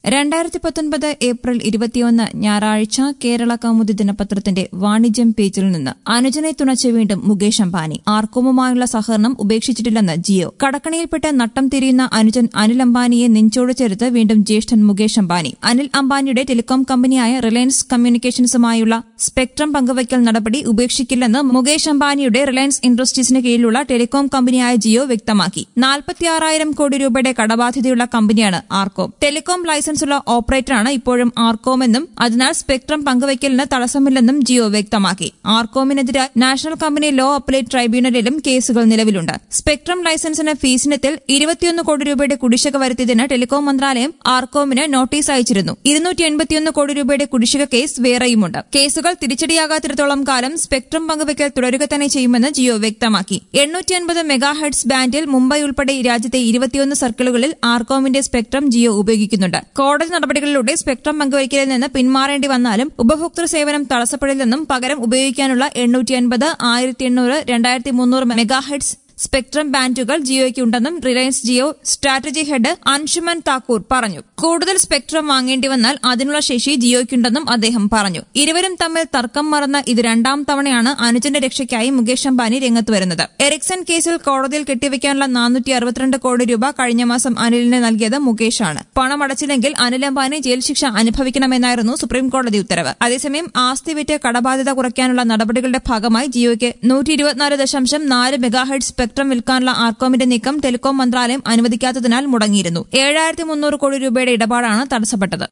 രണ്ടായിരത്തി പത്തൊൻപത് ഏപ്രിൽ ഇരുപത്തിയൊന്ന് ഞായറാഴ്ച കേരള കൗമുദി ദിനപത്രത്തിന്റെ വാണിജ്യം പേജിൽ നിന്ന് അനുജനെ തുണച്ച് വീണ്ടും മുകേഷ് അംബാനി ആർക്കോമുമായുള്ള സഹകരണം ഉപേക്ഷിച്ചിട്ടില്ലെന്ന് ജിയോ കടക്കണിയിൽപ്പെട്ട് നട്ടം തിരിയുന്ന അനുജൻ അനിൽ അംബാനിയെ നെഞ്ചോട് ചേർത്ത് വീണ്ടും ജ്യേഷ്ഠൻ മുകേഷ് അംബാനി അനിൽ അംബാനിയുടെ ടെലികോം കമ്പനിയായ റിലയൻസ് കമ്മ്യൂണിക്കേഷൻസുമായുള്ള സ്പെക്ട്രം പങ്കുവയ്ക്കൽ നടപടി ഉപേക്ഷിക്കില്ലെന്ന് മുകേഷ് അംബാനിയുടെ റിലയൻസ് ഇൻഡസ്ട്രീസിന് കീഴിലുള്ള ടെലികോം കമ്പനിയായ ജിയോ വ്യക്തമാക്കി നാൽപ്പത്തിയാറായിരം കോടി രൂപയുടെ കടബാധ്യതയുള്ള കമ്പനിയാണ് ആർക്കോം ടെലികോം ലൈസൻസുള്ള ഓപ്പറേറ്ററാണ് ഇപ്പോഴും ആർക്കോം എന്നും അതിനാൽ സ്പെക്ട്രം പങ്കുവയ്ക്കലിന് തടസ്സമില്ലെന്നും ജിയോ വ്യക്തമാക്കി ആർക്കോമിനെതിരെ നാഷണൽ കമ്പനി ലോ അപ്പലേറ്റ് ട്രൈബ്യൂണലിലും കേസുകൾ നിലവിലുണ്ട് സ്പെക്ട്രം ലൈസൻസിന് ഫീസിനത്തിൽ ഇരുപത്തിയൊന്ന് കോടി രൂപയുടെ കുടിശ്ശിക വരുത്തിയതിന് ടെലികോം മന്ത്രാലയം ആർക്കോമിന് നോട്ടീസ് അയച്ചിരുന്നു ഇരുന്നൂറ്റി എൺപത്തിയൊന്ന് കോടി രൂപയുടെ കുടിശ്ശിക കേസ് വേറെയുമുണ്ട് കേസുകൾ തിരിച്ചടിയാകാത്തിടത്തോളം കാലം സ്പെക്ട്രം പങ്കുവയ്ക്കൽ തുടരുക തന്നെ ചെയ്യുമെന്ന് ജിയോ വ്യക്തമാക്കി എണ്ണൂറ്റി അൻപത് മെഗാഹെഡ്സ് ബാൻഡിൽ മുംബൈ ഉൾപ്പെടെ രാജ്യത്തെ ഇരുപത്തിയൊന്ന് സർക്കിളുകളിൽ ആർക്കോമിന്റെ സ്പെക്ട്രം ജിയോ ഉപയോഗിക്കുന്നുണ്ട് കോടതി നടപടികളിലൂടെ സ്പെക്ട്രം പങ്കുവയ്ക്കലിൽ നിന്ന് പിന്മാറേണ്ടി വന്നാലും ഉപഭോക്തൃ സേവനം തടസ്സപ്പെടില്ലെന്നും പകരം ഉപയോഗിക്കാനുള്ള എണ്ണൂറ്റി അൻപത് ആയിരത്തി എണ്ണൂറ് രണ്ടായിരത്തി മുന്നൂറ് മെഗാഹെഡ്സ് സ്പെക്ട്രം ബാൻഡുകൾ ജിയോയ്ക്ക് ഉണ്ടെന്നും Reliance Jio strategy head Anshuman Thakur പറഞ്ഞു കൂടുതൽ സ്പെക്ട്രം വാങ്ങേണ്ടി വന്നാൽ അതിനുള്ള ശേഷി ജിയോയ്ക്കുണ്ടെന്നും അദ്ദേഹം പറഞ്ഞു ഇരുവരും തമ്മിൽ തർക്കം മറന്ന ഇത് രണ്ടാം തവണയാണ് അനുജന്റെ രക്ഷയ്ക്കായി മുകേഷ് അംബാനി രംഗത്ത് വരുന്നത് എറിക്സൺ കേസിൽ കോടതിയിൽ കെട്ടിവെക്കാനുള്ള നാനൂറ്റി അറുപത്തിരണ്ട് കോടി രൂപ കഴിഞ്ഞ മാസം അനിലിന് നൽകിയത് മുകേഷാണ് പണം അടച്ചില്ലെങ്കിൽ അനിൽ അംബാനി ജയിൽ ശിക്ഷ അനുഭവിക്കണമെന്നായിരുന്നു സുപ്രീംകോടതി ഉത്തരവ് അതേസമയം ആസ്തി വിറ്റ് കടബാധ്യത കുറയ്ക്കാനുള്ള നടപടികളുടെ ഭാഗമായി ജിയോയ്ക്ക് നൂറ്റി ഇരുപത്തിനാല് ദശാംശം നാല് മെഗാഹെഡ് സ്പെക്ട്രം വിൽക്കാനുള്ള ആർക്കോമിന്റെ നീക്കം ടെലികോം മന്ത്രാലയം അനുവദിക്കാത്തതിനാൽ മുടങ്ങിയിരുന്നു ഏഴായിരത്തി മുന്നൂറ് കോടി രൂപയുടെ ഇടപാടാണ് തടസ്സപ്പെട്ടത്